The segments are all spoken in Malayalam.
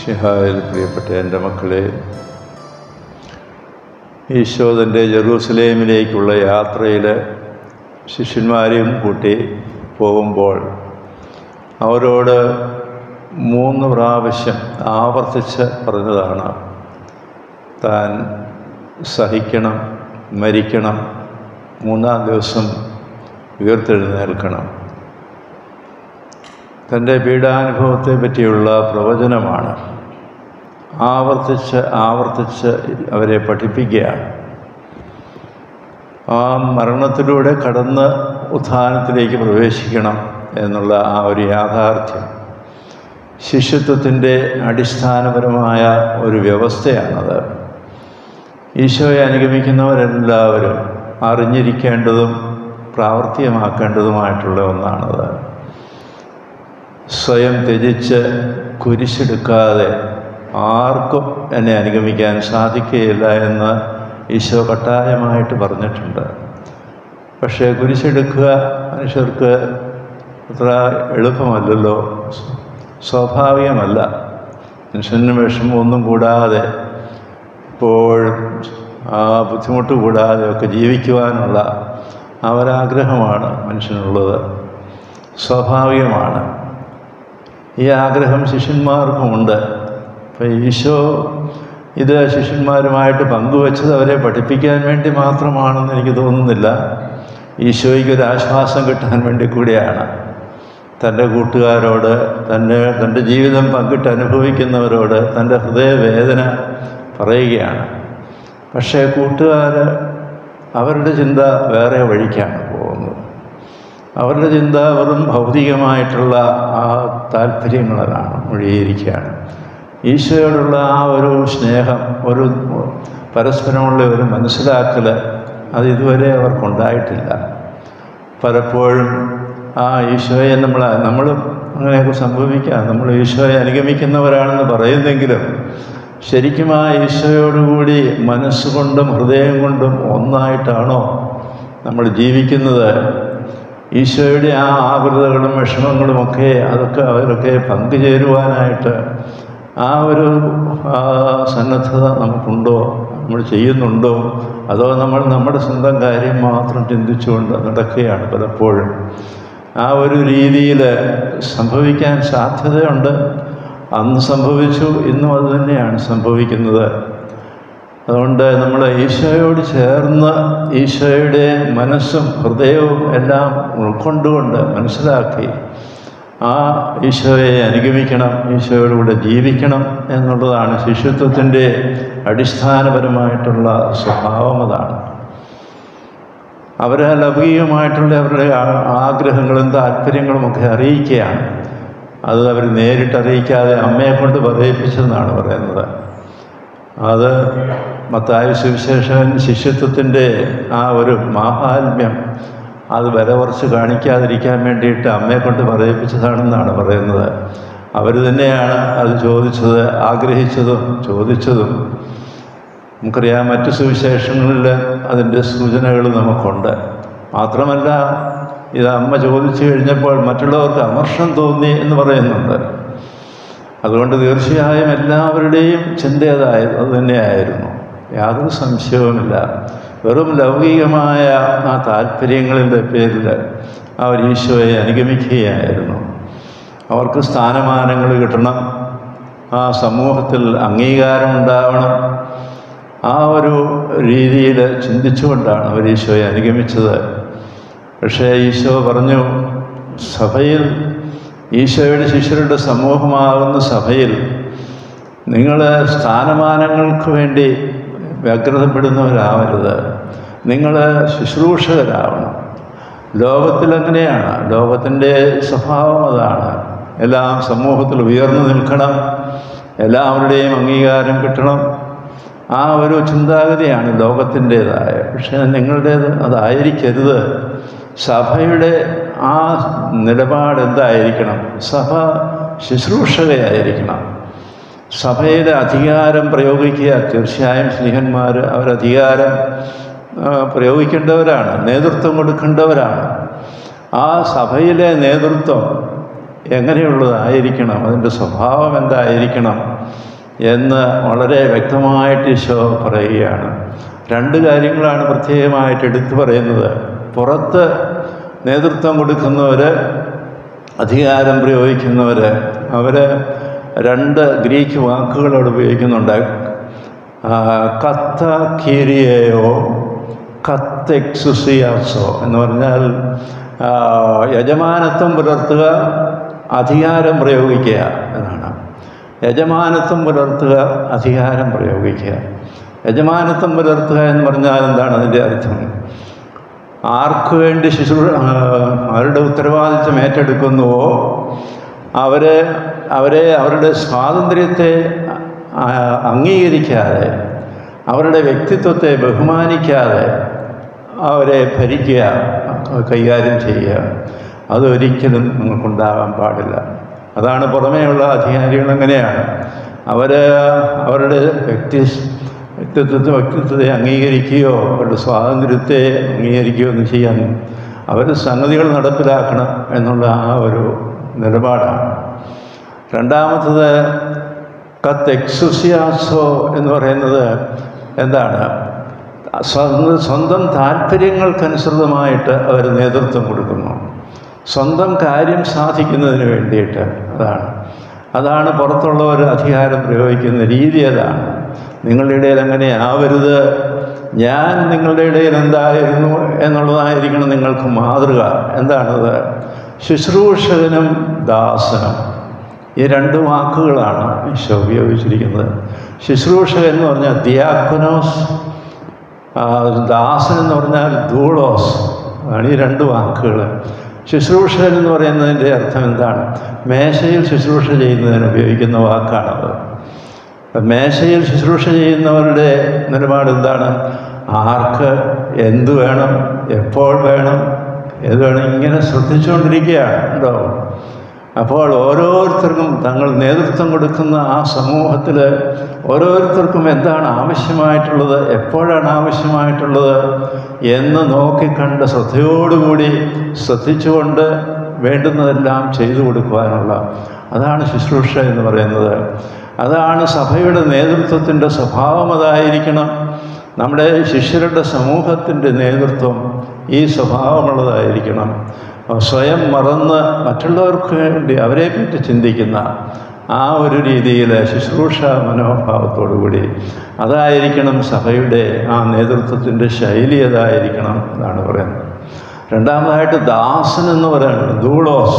ഷിഹായിൽ പ്രിയപ്പെട്ട എൻ്റെ മക്കളെ ഈശോദൻ്റെ ജെറൂസലേമിലേക്കുള്ള യാത്രയിൽ ശിഷ്യന്മാരെയും കൂട്ടി പോകുമ്പോൾ അവരോട് മൂന്ന് പ്രാവശ്യം ആവർത്തിച്ച് പറഞ്ഞതാണ് താൻ സഹിക്കണം മരിക്കണം മൂന്നാം ദിവസം ഉയർത്തെഴുന്നേൽക്കണം തൻ്റെ പീഡാനുഭവത്തെ പറ്റിയുള്ള പ്രവചനമാണ് ആവർത്തിച്ച് ആവർത്തിച്ച് അവരെ പഠിപ്പിക്കുകയാണ് ആ മരണത്തിലൂടെ കടന്ന് ഉത്ഥാനത്തിലേക്ക് പ്രവേശിക്കണം എന്നുള്ള ആ ഒരു യാഥാർത്ഥ്യം ശിഷ്യത്വത്തിൻ്റെ അടിസ്ഥാനപരമായ ഒരു വ്യവസ്ഥയാണത് ഈശോയെ അനുഗമിക്കുന്നവരെല്ലാവരും അറിഞ്ഞിരിക്കേണ്ടതും പ്രാവർത്തികമാക്കേണ്ടതുമായിട്ടുള്ള ഒന്നാണത് സ്വയം ത്യജിച്ച് കുരിശെടുക്കാതെ ആർക്കും എന്നെ അനുഗമിക്കാൻ സാധിക്കുകയില്ല എന്ന് ഈശോ കട്ടായമായിട്ട് പറഞ്ഞിട്ടുണ്ട് പക്ഷേ കുരിശെടുക്കുക മനുഷ്യർക്ക് അത്ര എളുപ്പമല്ലല്ലോ സ്വാഭാവികമല്ല മനുഷ്യന് വിഷമമൊന്നും കൂടാതെ എപ്പോഴും ആ ബുദ്ധിമുട്ട് കൂടാതെ ഒക്കെ ജീവിക്കുവാനുള്ള ആ ഒരാഗ്രഹമാണ് മനുഷ്യനുള്ളത് സ്വാഭാവികമാണ് ഈ ആഗ്രഹം ശിഷ്യന്മാർക്കുമുണ്ട് അപ്പം ഈശോ ഇത് ശിഷ്യന്മാരുമായിട്ട് പങ്കുവച്ചത് അവരെ പഠിപ്പിക്കാൻ വേണ്ടി മാത്രമാണെന്ന് എനിക്ക് തോന്നുന്നില്ല ഈശോയ്ക്ക് ഒരു ആശ്വാസം കിട്ടാൻ വേണ്ടി കൂടിയാണ് തൻ്റെ കൂട്ടുകാരോട് തന്നെ തൻ്റെ ജീവിതം പങ്കിട്ട് അനുഭവിക്കുന്നവരോട് തൻ്റെ ഹൃദയവേദന പറയുകയാണ് പക്ഷേ കൂട്ടുകാർ അവരുടെ ചിന്ത വേറെ വഴിക്കാണ് പോകുന്നത് അവരുടെ ചിന്ത വെറും ഭൗതികമായിട്ടുള്ള ആ താല്പര്യങ്ങളാണ് മുഴുകിയിരിക്കുകയാണ് ഈശോയോടുള്ള ആ ഒരു സ്നേഹം ഒരു പരസ്പരമുള്ള ഒരു മനസ്സിലാക്കൽ അത് ഇതുവരെ അവർക്കുണ്ടായിട്ടില്ല പലപ്പോഴും ആ ഈശോയെ നമ്മൾ നമ്മളും അങ്ങനെയൊക്കെ സംഭവിക്കാം നമ്മൾ ഈശോയെ അനുഗമിക്കുന്നവരാണെന്ന് പറയുന്നെങ്കിലും ശരിക്കും ആ ഈശോയോടുകൂടി മനസ്സുകൊണ്ടും ഹൃദയം കൊണ്ടും ഒന്നായിട്ടാണോ നമ്മൾ ജീവിക്കുന്നത് ഈശോയുടെ ആ ആകൃതകളും വിഷമങ്ങളുമൊക്കെ അതൊക്കെ അവരൊക്കെ പങ്കുചേരുവാനായിട്ട് ആ ഒരു സന്നദ്ധത നമുക്കുണ്ടോ നമ്മൾ ചെയ്യുന്നുണ്ടോ അതോ നമ്മൾ നമ്മുടെ സ്വന്തം കാര്യം മാത്രം ചിന്തിച്ചുകൊണ്ട് നടക്കുകയാണ് പലപ്പോഴും ആ ഒരു രീതിയിൽ സംഭവിക്കാൻ സാധ്യതയുണ്ട് അന്ന് സംഭവിച്ചു ഇന്നും അത് തന്നെയാണ് സംഭവിക്കുന്നത് അതുകൊണ്ട് നമ്മൾ ഈശോയോട് ചേർന്ന് ഈശോയുടെ മനസ്സും ഹൃദയവും എല്ലാം ഉൾക്കൊണ്ടുകൊണ്ട് മനസ്സിലാക്കി ആ ഈശോയെ അനുഗമിക്കണം ഈശോയോടുകൂടെ ജീവിക്കണം എന്നുള്ളതാണ് ശിഷ്യത്വത്തിൻ്റെ അടിസ്ഥാനപരമായിട്ടുള്ള സ്വഭാവം അതാണ് അവരെ ലൗകികമായിട്ടുള്ള അവരുടെ ആഗ്രഹങ്ങളും താല്പര്യങ്ങളും ഒക്കെ അറിയിക്കുകയാണ് അത് അവർ നേരിട്ട് അറിയിക്കാതെ അമ്മയെ കൊണ്ട് പറയിപ്പിച്ചെന്നാണ് പറയുന്നത് അത് മത്തായ സുവിശേഷൻ ശിഷ്യത്വത്തിൻ്റെ ആ ഒരു മാഹാത്മ്യം അത് വില കുറച്ച് കാണിക്കാതിരിക്കാൻ വേണ്ടിയിട്ട് അമ്മയെ കൊണ്ട് പറയിപ്പിച്ചതാണെന്നാണ് പറയുന്നത് അവർ തന്നെയാണ് അത് ചോദിച്ചത് ആഗ്രഹിച്ചതും ചോദിച്ചതും നമുക്കറിയാം മറ്റു സുവിശേഷങ്ങളിൽ അതിൻ്റെ സൂചനകൾ നമുക്കുണ്ട് മാത്രമല്ല ഇത് അമ്മ ചോദിച്ചു കഴിഞ്ഞപ്പോൾ മറ്റുള്ളവർക്ക് അമർഷം തോന്നി എന്ന് പറയുന്നുണ്ട് അതുകൊണ്ട് തീർച്ചയായും എല്ലാവരുടെയും ചിന്ത അതായത് അത് തന്നെയായിരുന്നു യാതൊരു സംശയവുമില്ല വെറും ലൗകികമായ ആ താല്പര്യങ്ങളുടെ പേരിൽ അവർ ഈശോയെ അനുഗമിക്കുകയായിരുന്നു അവർക്ക് സ്ഥാനമാനങ്ങൾ കിട്ടണം ആ സമൂഹത്തിൽ അംഗീകാരം ഉണ്ടാവണം ആ ഒരു രീതിയിൽ ചിന്തിച്ചുകൊണ്ടാണ് അവർ ഈശോയെ അനുഗമിച്ചത് പക്ഷേ ഈശോ പറഞ്ഞു സഭയിൽ ഈശോയുടെ ശിഷ്യരുടെ സമൂഹമാകുന്ന സഭയിൽ നിങ്ങൾ സ്ഥാനമാനങ്ങൾക്ക് വേണ്ടി വ്യഗ്രതപ്പെടുന്നവരാവരുത് നിങ്ങൾ ശുശ്രൂഷകരാവണം ലോകത്തിലെങ്ങനെയാണ് ലോകത്തിൻ്റെ സ്വഭാവം അതാണ് എല്ലാം സമൂഹത്തിൽ ഉയർന്നു നിൽക്കണം എല്ലാവരുടെയും അംഗീകാരം കിട്ടണം ആ ഒരു ചിന്താഗതിയാണ് ലോകത്തിൻ്റേതായ പക്ഷേ നിങ്ങളുടേത് അതായിരിക്കരുത് സഭയുടെ ആ നിലപാട് എന്തായിരിക്കണം സഭ ശുശ്രൂഷകയായിരിക്കണം സഭയിലെ അധികാരം പ്രയോഗിക്കുക തീർച്ചയായും സ്നേഹന്മാർ അവരധികാരം പ്രയോഗിക്കേണ്ടവരാണ് നേതൃത്വം കൊടുക്കേണ്ടവരാണ് ആ സഭയിലെ നേതൃത്വം എങ്ങനെയുള്ളതായിരിക്കണം അതിൻ്റെ സ്വഭാവം എന്തായിരിക്കണം എന്ന് വളരെ വ്യക്തമായിട്ട് ഈശോ പറയുകയാണ് രണ്ട് കാര്യങ്ങളാണ് പ്രത്യേകമായിട്ട് എടുത്തു പറയുന്നത് പുറത്ത് നേതൃത്വം കൊടുക്കുന്നവർ അധികാരം പ്രയോഗിക്കുന്നവർ അവർ രണ്ട് ഗ്രീക്ക് വാക്കുകളോട് ഉപയോഗിക്കുന്നുണ്ട് കത്ത കീരിയയോ കത്തെക്സുസിയാസോ എന്ന് പറഞ്ഞാൽ ആ, യജമാനത്വം പുലർത്തുക അധികാരം പ്രയോഗിക്കുക എന്നാണ് യജമാനത്വം പുലർത്തുക അധികാരം പ്രയോഗിക്കുക യജമാനത്വം പുലർത്തുക എന്ന് പറഞ്ഞാൽ എന്താണ് അതിൻ്റെ അർത്ഥം ആർക്ക് വേണ്ടി ശുശ്രൂ ആ, അവരുടെ ഉത്തരവാദിത്വം ഏറ്റെടുക്കുന്നുവോ അവരെ അവരെ അവരുടെ സ്വാതന്ത്ര്യത്തെ ആ, അംഗീകരിക്കാതെ അവരുടെ വ്യക്തിത്വത്തെ ബഹുമാനിക്കാതെ അവരെ ഭരിക്കുക കൈകാര്യം ചെയ്യുക അതൊരിക്കലും നിങ്ങൾക്കുണ്ടാകാൻ പാടില്ല അതാണ് പുറമേയുള്ള അധികാരികൾ അങ്ങനെയാണ് അവർ അവരുടെ വ്യക്തി വ്യക്തിത്വത്തെ വ്യക്തിത്വത്തെ അംഗീകരിക്കുകയോ അവരുടെ സ്വാതന്ത്ര്യത്തെ അംഗീകരിക്കുകയോ ഒന്നും ചെയ്യാൻ അവർ സംഗതികൾ നടപ്പിലാക്കണം എന്നുള്ള ആ ഒരു നിലപാടാണ് രണ്ടാമത്തത് കത്ത് എക്സുസിയാസോ എന്ന് പറയുന്നത് എന്താണ് സ്വന്തം സ്വന്തം താല്പര്യങ്ങൾക്കനുസൃതമായിട്ട് അവർ നേതൃത്വം കൊടുക്കുന്നു സ്വന്തം കാര്യം സാധിക്കുന്നതിന് വേണ്ടിയിട്ട് അതാണ് അതാണ് പുറത്തുള്ളവർ അധികാരം പ്രയോഗിക്കുന്ന രീതി അതാണ് നിങ്ങളുടെ ഇടയിൽ അങ്ങനെ ആവരുത് ഞാൻ നിങ്ങളുടെ ഇടയിൽ എന്തായിരുന്നു എന്നുള്ളതായിരിക്കണം നിങ്ങൾക്ക് മാതൃക എന്താണത് ശുശ്രൂഷകനും ദാസനും ഈ രണ്ട് വാക്കുകളാണ് ഈശോ ഉപയോഗിച്ചിരിക്കുന്നത് ശുശ്രൂഷകൻ എന്ന് പറഞ്ഞാൽ ദിയാക്കനോസ് ആ, ദാസൻ എന്ന് പറഞ്ഞാൽ ധൂളോസ് ആണ് ഈ രണ്ട് വാക്കുകൾ ശുശ്രൂഷകൻ എന്ന് പറയുന്നതിൻ്റെ അർത്ഥം എന്താണ് മേശയിൽ ശുശ്രൂഷ ചെയ്യുന്നതിന് ഉപയോഗിക്കുന്ന വാക്കാണത് മേശയിൽ ശുശ്രൂഷ ചെയ്യുന്നവരുടെ നിലപാട് എന്താണ് ആർക്ക് എന്ത് വേണം എപ്പോൾ വേണം ഏത് വേണം ഇങ്ങനെ ശ്രദ്ധിച്ചുകൊണ്ടിരിക്കുകയാണ് ഉണ്ടോ അപ്പോൾ ഓരോരുത്തർക്കും തങ്ങൾ നേതൃത്വം കൊടുക്കുന്ന ആ സമൂഹത്തിൽ ഓരോരുത്തർക്കും എന്താണ് ആവശ്യമായിട്ടുള്ളത് എപ്പോഴാണ് ആവശ്യമായിട്ടുള്ളത് എന്ന് നോക്കിക്കണ്ട് ശ്രദ്ധയോടുകൂടി ശ്രദ്ധിച്ചുകൊണ്ട് വേണ്ടുന്നതെല്ലാം ചെയ്തു കൊടുക്കുവാനുള്ള അതാണ് ശുശ്രൂഷ എന്ന് പറയുന്നത് അതാണ് സഭയുടെ നേതൃത്വത്തിൻ്റെ സ്വഭാവം അതായിരിക്കണം നമ്മുടെ ശിഷ്യരുടെ സമൂഹത്തിൻ്റെ നേതൃത്വം ഈ സ്വഭാവമുള്ളതായിരിക്കണം സ്വയം മറന്ന് മറ്റുള്ളവർക്ക് വേണ്ടി അവരെപ്പറ്റി ചിന്തിക്കുന്ന ആ ഒരു രീതിയിൽ ശുശ്രൂഷ മനോഭാവത്തോടുകൂടി അതായിരിക്കണം സഭയുടെ ആ നേതൃത്വത്തിൻ്റെ ശൈലി അതായിരിക്കണം എന്നാണ് പറയുന്നത് രണ്ടാമതായിട്ട് ദാസൻ എന്ന് പറയുന്നത് ദൂളോസ്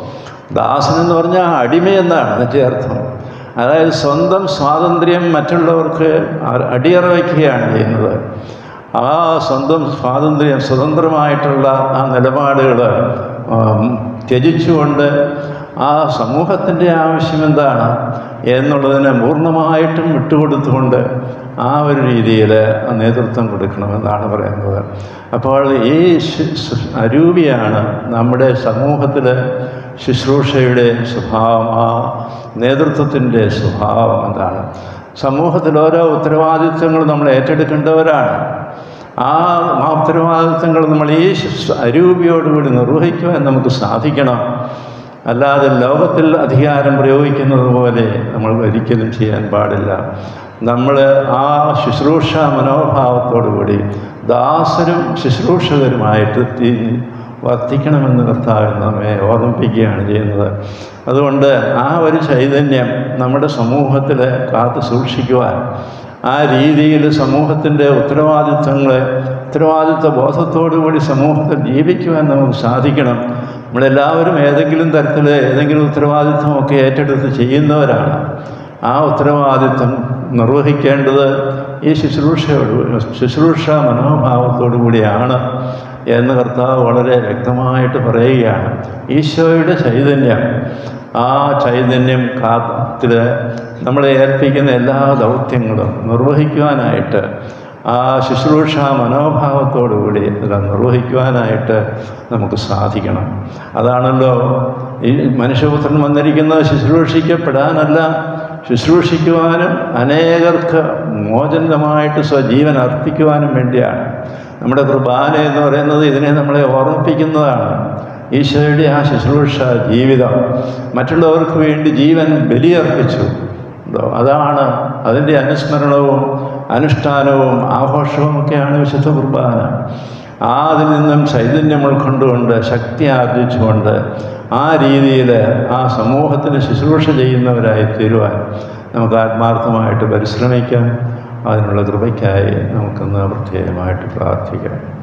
ദാസൻ എന്ന് പറഞ്ഞാൽ അടിമയെന്നാണ് അതിൻ്റെ അർത്ഥം അതായത് സ്വന്തം സ്വാതന്ത്ര്യം മറ്റുള്ളവർക്ക് അ- അടിയറ വയ്ക്കുകയാണ് ചെയ്യുന്നത് ആ സ്വന്തം സ്വാതന്ത്ര്യം സ്വതന്ത്രമായിട്ടുള്ള ആ നിലപാടുകൾ ത്യജിച്ചുകൊണ്ട് ആ സമൂഹത്തിൻ്റെ ആവശ്യം എന്താണ് എന്നുള്ളതിനെ പൂർണ്ണമായിട്ടും വിട്ടുകൊടുത്തുകൊണ്ട് ആ ഒരു രീതിയിൽ നേതൃത്വം കൊടുക്കണമെന്നാണ് പറയുന്നത് അപ്പോൾ ഈ ശു- ശു- അരൂപിയാണ് നമ്മുടെ സമൂഹത്തിൽ ശുശ്രൂഷയുടെ സ്വഭാവം ആ നേതൃത്വത്തിൻ്റെ സ്വഭാവം എന്താണ് സമൂഹത്തിൽ ഓരോ ഉത്തരവാദിത്വങ്ങൾ നമ്മൾ ഏറ്റെടുക്കേണ്ടവരാണ് ആ ആ ഉത്തരവാദിത്വങ്ങൾ നമ്മൾ ഈ ശുശ്രൂ- അരൂപിയോടുകൂടി നിർവഹിക്കുവാൻ നമുക്ക് സാധിക്കണം അല്ലാതെ ലോകത്തിൽ അധികാരം പ്രയോഗിക്കുന്നത് പോലെ നമ്മൾ ഒരിക്കലും ചെയ്യാൻ പാടില്ല നമ്മൾ ആ ശുശ്രൂഷ മനോഭാവത്തോടുകൂടി ദാസരും ശുശ്രൂഷകരുമായിട്ട് തിരിഞ്ഞ് വർത്തിക്കണമെന്ന് കർത്താവ് നമ്മെ ഓർമ്മിപ്പിക്കുകയാണ് ചെയ്യുന്നത് അതുകൊണ്ട് ആ ഒരു ചൈതന്യം നമ്മുടെ സമൂഹത്തിൽ കാത്തു സൂക്ഷിക്കുവാൻ ആ രീതിയിൽ സമൂഹത്തിൻ്റെ ഉത്തരവാദിത്വങ്ങളെ ഉത്തരവാദിത്വ ബോധത്തോടുകൂടി സമൂഹത്തിൽ ജീവിക്കുവാൻ നമുക്ക് സാധിക്കണം നമ്മളെല്ലാവരും ഏതെങ്കിലും തരത്തിൽ ഏതെങ്കിലും ഉത്തരവാദിത്വമൊക്കെ ഏറ്റെടുത്ത് ചെയ്യുന്നവരാണ് ആ ഉത്തരവാദിത്വം നിർവഹിക്കേണ്ടത് ഈ ശുശ്രൂഷയോട് ശുശ്രൂഷ മനോഭാവത്തോടു കൂടിയാണ് എന്ന് കർത്താവ് വളരെ വ്യക്തമായിട്ട് പറയുകയാണ് ഈശോയുടെ ചൈതന്യം ആ ചൈതന്യം കാത്തിൽ നമ്മളെ ഏൽപ്പിക്കുന്ന എല്ലാ ദൗത്യങ്ങളും നിർവഹിക്കുവാനായിട്ട് ആ ശുശ്രൂഷ മനോഭാവത്തോടുകൂടി ഇതെല്ലാം നിർവഹിക്കുവാനായിട്ട് നമുക്ക് സാധിക്കണം അതാണല്ലോ ഈ മനുഷ്യപുത്രൻ വന്നിരിക്കുന്നത് ശുശ്രൂഷിക്കപ്പെടാനല്ല ശുശ്രൂഷിക്കുവാനും അനേകർക്ക് മോചനമായിട്ട് സ്വജീവൻ അർപ്പിക്കുവാനും വേണ്ടിയാണ് നമ്മുടെ കുർബാന എന്ന് പറയുന്നത് ഇതിനെ നമ്മളെ ഓർമ്മിപ്പിക്കുന്നതാണ് ഈശോയുടെ ആ ശുശ്രൂഷ ജീവിതം മറ്റുള്ളവർക്ക് വേണ്ടി ജീവൻ ബലിയർപ്പിച്ചു ഉണ്ടോ? അതാണ് അതിൻ്റെ അനുസ്മരണവും അനുഷ്ഠാനവും ആഘോഷവും ഒക്കെയാണ് വിശുദ്ധ കുർബാന ആ അതിൽ നിന്നും ചൈതന്യം ഉൾക്കൊണ്ടുകൊണ്ട് ശക്തി ആർജിച്ചുകൊണ്ട് ആ രീതിയിൽ ആ സമൂഹത്തിന് ശുശ്രൂഷ ചെയ്യുന്നവരായി തീരുവാൻ നമുക്ക് ആത്മാർത്ഥമായിട്ട് പരിശ്രമിക്കാം അതിനുള്ള കൃപയ്ക്കായി നമുക്കിന്ന് പ്രത്യേകമായിട്ട് പ്രാർത്ഥിക്കാം